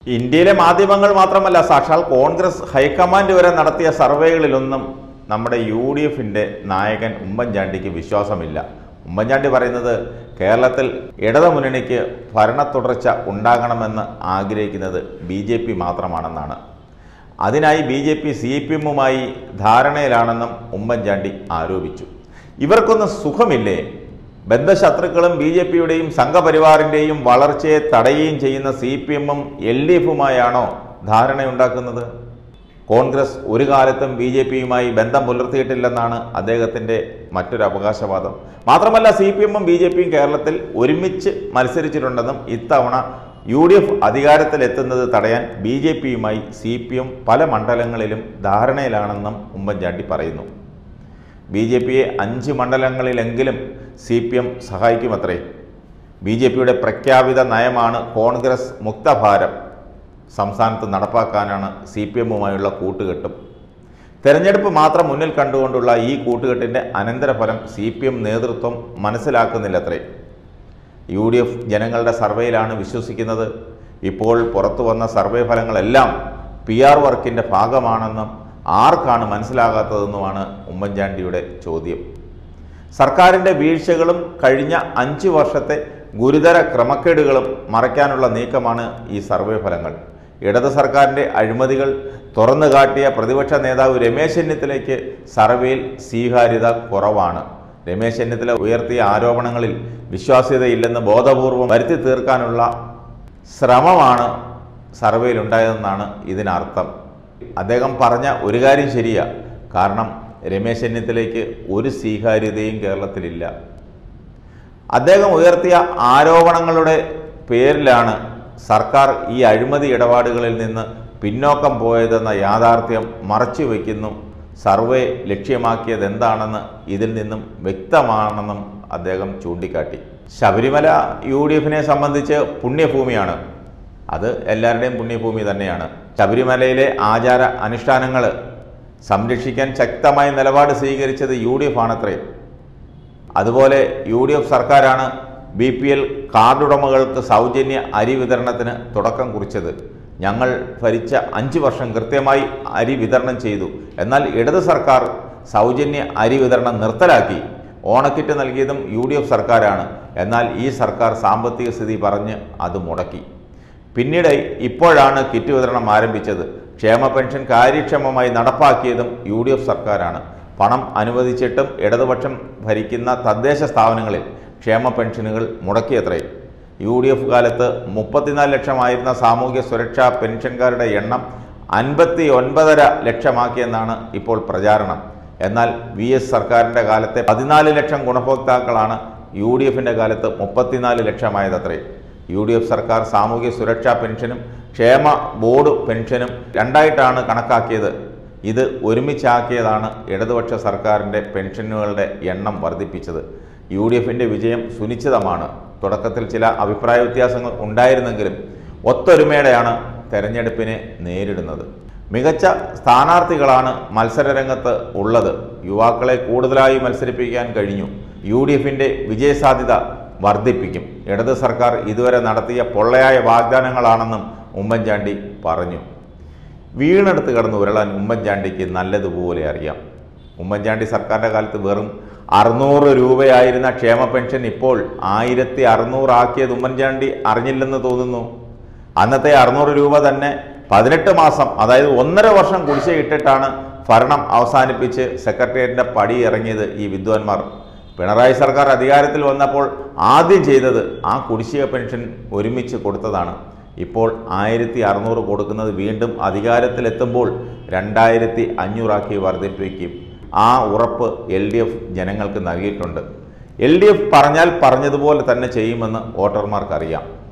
ഇന്ത്യയിലെ മാധ്യമങ്ങൾ മാത്രമല്ല സാക്ഷാൽ കോൺഗ്രസ് ഹൈക്കമാൻഡ് വരെ നടത്തിയ സർവേകളിലൊന്നും നമ്മുടെ യു ഡി എഫിൻ്റെ നായകൻ ഉമ്മൻചാണ്ടിക്ക് വിശ്വാസമില്ല ഉമ്മൻചാണ്ടി പറയുന്നത് കേരളത്തിൽ ഇടതുമുന്നണിക്ക് ഭരണ തുടർച്ച ഉണ്ടാകണമെന്ന് ആഗ്രഹിക്കുന്നത് ബി ജെ പി മാത്രമാണെന്നാണ് അതിനായി B J P C P എമ്മുമായി ധാരണയിലാണെന്നും ഉമ്മൻചാണ്ടി ആരോപിച്ചു ഇവർക്കൊന്നും സുഖമില്ലേ ബദ്ധശത്രുക്കളും ബി ജെ പിയുടെയും സംഘപരിവാറിൻ്റെയും വളർച്ചയെ തടയുകയും ചെയ്യുന്ന സി പി എമ്മും എൽ ഡി എഫുമായാണോ ധാരണയുണ്ടാക്കുന്നത് കോൺഗ്രസ് ഒരു കാലത്തും ബി ജെ പിയുമായി ബന്ധം പുലർത്തിയിട്ടില്ലെന്നാണ് അദ്ദേഹത്തിൻ്റെ മറ്റൊരു അവകാശവാദം മാത്രമല്ല സി പി എമ്മും ബി ജെ പിയും കേരളത്തിൽ ഒരുമിച്ച് മത്സരിച്ചിട്ടുണ്ടെന്നും ഇത്തവണ യു ഡി എഫ് അധികാരത്തിലെത്തുന്നത് തടയാൻ ബി ജെ പിയുമായി സി പി എം പല മണ്ഡലങ്ങളിലും ധാരണയിലാണെന്നും ഉമ്മൻചാണ്ടി പറയുന്നു ബി ജെ പിയെ അഞ്ച് മണ്ഡലങ്ങളിലെങ്കിലും സി പി എം സഹായിക്കുമത്രേ ബി ജെ പിയുടെ പ്രഖ്യാപിത നയമാണ് കോൺഗ്രസ് മുക്തഭാരം സംസ്ഥാനത്ത് നടപ്പാക്കാനാണ് സി പി എമ്മുമായുള്ള കൂട്ടുകെട്ടും തെരഞ്ഞെടുപ്പ് മാത്രം മുന്നിൽ കണ്ടുകൊണ്ടുള്ള ഈ കൂട്ടുകെട്ടിൻ്റെ അനന്തരഫലം സി പി എം നേതൃത്വം മനസ്സിലാക്കുന്നില്ലത്രേ യു ഡി എഫ് ജനങ്ങളുടെ സർവേയിലാണ് വിശ്വസിക്കുന്നത് ഇപ്പോൾ പുറത്തു വന്ന സർവേ ഫലങ്ങളെല്ലാം പി ആർ വർക്കിൻ്റെ ഭാഗമാണെന്നും ആർക്കാണ് മനസ്സിലാകാത്തതെന്നുമാണ് ഉമ്മൻചാണ്ടിയുടെ ചോദ്യം സർക്കാരിൻ്റെ വീഴ്ചകളും കഴിഞ്ഞ അഞ്ച് വർഷത്തെ ഗുരുതര ക്രമക്കേടുകളും മറയ്ക്കാനുള്ള നീക്കമാണ് ഈ സർവേ ഫലങ്ങൾ ഇടത് സർക്കാരിൻ്റെ അഴിമതികൾ തുറന്നു കാട്ടിയ പ്രതിപക്ഷ നേതാവ് രമേശ് ചെന്നിത്തലയ്ക്ക് സർവേയിൽ സ്വീകാര്യത കുറവാണ് രമേശ് ചെന്നിത്തല ഉയർത്തിയ ആരോപണങ്ങളിൽ വിശ്വാസ്യതയില്ലെന്ന് ബോധപൂർവം വരുത്തി തീർക്കാനുള്ള ശ്രമമാണ് സർവേയിലുണ്ടായതെന്നാണ് ഇതിനർത്ഥം അദ്ദേഹം പറഞ്ഞ ഒരു കാര്യം ശരിയാ കാരണം രമേശ് ചെന്നിത്തലയ്ക്ക് ഒരു സ്വീകാര്യതയും കേരളത്തിലില്ല അദ്ദേഹം ഉയർത്തിയ ആരോപണങ്ങളുടെ പേരിലാണ് സർക്കാർ ഈ അഴിമതി ഇടപാടുകളിൽ നിന്ന് പിന്നോക്കം പോയതെന്ന യാഥാർത്ഥ്യം മറച്ചു വയ്ക്കുന്നു സർവേ ലക്ഷ്യമാക്കിയത് എന്താണെന്ന് ഇതിൽ നിന്നും വ്യക്തമാണെന്നും അദ്ദേഹം ചൂണ്ടിക്കാട്ടി ശബരിമല യു ഡി എഫിനെ സംബന്ധിച്ച് പുണ്യഭൂമിയാണ് അത് എല്ലാവരുടെയും പുണ്യഭൂമി തന്നെയാണ് ശബരിമലയിലെ ആചാര അനുഷ്ഠാനങ്ങൾ സംരക്ഷിക്കാൻ ശക്തമായ നിലപാട് സ്വീകരിച്ചത് യു ഡി എഫ് ആണത്രേ അതുപോലെ യു ഡി എഫ് സർക്കാരാണ് ബി പി എൽ കാർഡുടമകൾക്ക് സൗജന്യ അരി വിതരണത്തിന് തുടക്കം കുറിച്ചത് ഞങ്ങൾ ഭരിച്ച അഞ്ച് വർഷം കൃത്യമായി അരി വിതരണം ചെയ്തു എന്നാൽ ഇടത് സർക്കാർ സൗജന്യ അരി വിതരണം നിർത്തലാക്കി ഓണക്കിറ്റ് നൽകിയതും യു ഡി എഫ് സർക്കാരാണ് എന്നാൽ ഈ സർക്കാർ സാമ്പത്തിക സ്ഥിതി പറഞ്ഞ് അത് മുടക്കി പിന്നീട് ഇപ്പോഴാണ് കിറ്റ് വിതരണം ആരംഭിച്ചത് ക്ഷേമ പെൻഷൻ കാര്യക്ഷമമായി നടപ്പാക്കിയതും യു ഡി എഫ് സർക്കാരാണ് പണം അനുവദിച്ചിട്ടും ഇടതുപക്ഷം ഭരിക്കുന്ന തദ്ദേശ സ്ഥാപനങ്ങളിൽ ക്ഷേമ പെൻഷനുകൾ മുടക്കിയത്രേ യു ഡി എഫ് കാലത്ത് മുപ്പത്തിനാല് ലക്ഷമായിരുന്ന സാമൂഹ്യ സുരക്ഷാ പെൻഷൻകാരുടെ എണ്ണം അൻപത്തി ഒൻപതര ലക്ഷമാക്കിയെന്നാണ് ഇപ്പോൾ പ്രചാരണം എന്നാൽ വി എസ് സർക്കാരിൻ്റെ കാലത്തെ പതിനാല് ലക്ഷം ഗുണഭോക്താക്കളാണ് യു ഡി എഫിൻ്റെ കാലത്ത് മുപ്പത്തിനാല് ലക്ഷമായതത്രേ യു ഡി എഫ് സർക്കാർ സാമൂഹ്യ സുരക്ഷാ പെൻഷനും ക്ഷേമ ബോർഡ് പെൻഷനും രണ്ടായിട്ടാണ് കണക്കാക്കിയത് ഇത് ഒരുമിച്ചാക്കിയതാണ് ഇടതുപക്ഷ സർക്കാരിൻ്റെ പെൻഷനുകളുടെ എണ്ണം വർദ്ധിപ്പിച്ചത് യു ഡി എഫിൻ്റെ വിജയം സുനിശ്ചിതമാണ് തുടക്കത്തിൽ ചില അഭിപ്രായ വ്യത്യാസങ്ങൾ ഉണ്ടായിരുന്നെങ്കിലും ഒത്തൊരുമയോടെയാണ് തെരഞ്ഞെടുപ്പിനെ നേരിടുന്നത് മികച്ച സ്ഥാനാർത്ഥികളാണ് മത്സരരംഗത്ത് ഉള്ളത് യുവാക്കളെ കൂടുതലായി മത്സരിപ്പിക്കാൻ കഴിഞ്ഞു യു ഡി എഫിൻ്റെ വിജയസാധ്യത വർദ്ധിപ്പിക്കും ഇടത് സർക്കാർ ഇതുവരെ നടത്തിയ പൊള്ളയായ വാഗ്ദാനങ്ങളാണെന്നും ഉമ്മൻചാണ്ടി പറഞ്ഞു വീണെടുത്ത് കടന്ന് ഉരുളാൻ ഉമ്മൻചാണ്ടിക്ക് നല്ലതുപോലെ അറിയാം ഉമ്മൻചാണ്ടി സർക്കാരിൻ്റെ കാലത്ത് വെറും അറുന്നൂറ് രൂപയായിരുന്ന ക്ഷേമ പെൻഷൻ ഇപ്പോൾ ആയിരത്തി അറുന്നൂറാക്കിയത് ഉമ്മൻചാണ്ടി അറിഞ്ഞില്ലെന്ന് തോന്നുന്നു അന്നത്തെ അറുന്നൂറ് രൂപ തന്നെ പതിനെട്ട് മാസം അതായത് ഒന്നര വർഷം കുടിശ്ശിക ഇട്ടിട്ടാണ് ഭരണം അവസാനിപ്പിച്ച് സെക്രട്ടേറിയറ്റിൻ്റെ പടി ഇറങ്ങിയത് ഈ വിദ്വാൻമാർ പിണറായി സർക്കാർ അധികാരത്തിൽ വന്നപ്പോൾ ആദ്യം ചെയ്തത് ആ കുടിശ്ശിക പെൻഷൻ ഒരുമിച്ച് കൊടുത്തതാണ് ഇപ്പോൾ ആയിരത്തി അറുന്നൂറ് കൊടുക്കുന്നത് വീണ്ടും അധികാരത്തിലെത്തുമ്പോൾ രണ്ടായിരത്തി അഞ്ഞൂറാക്കി വർദ്ധിപ്പിക്കും ആ ഉറപ്പ് എൽ ഡി എഫ് ജനങ്ങൾക്ക് നൽകിയിട്ടുണ്ട് എൽ ഡി എഫ് പറഞ്ഞാൽ പറഞ്ഞതുപോലെ തന്നെ ചെയ്യുമെന്ന് വോട്ടർമാർക്കറിയാം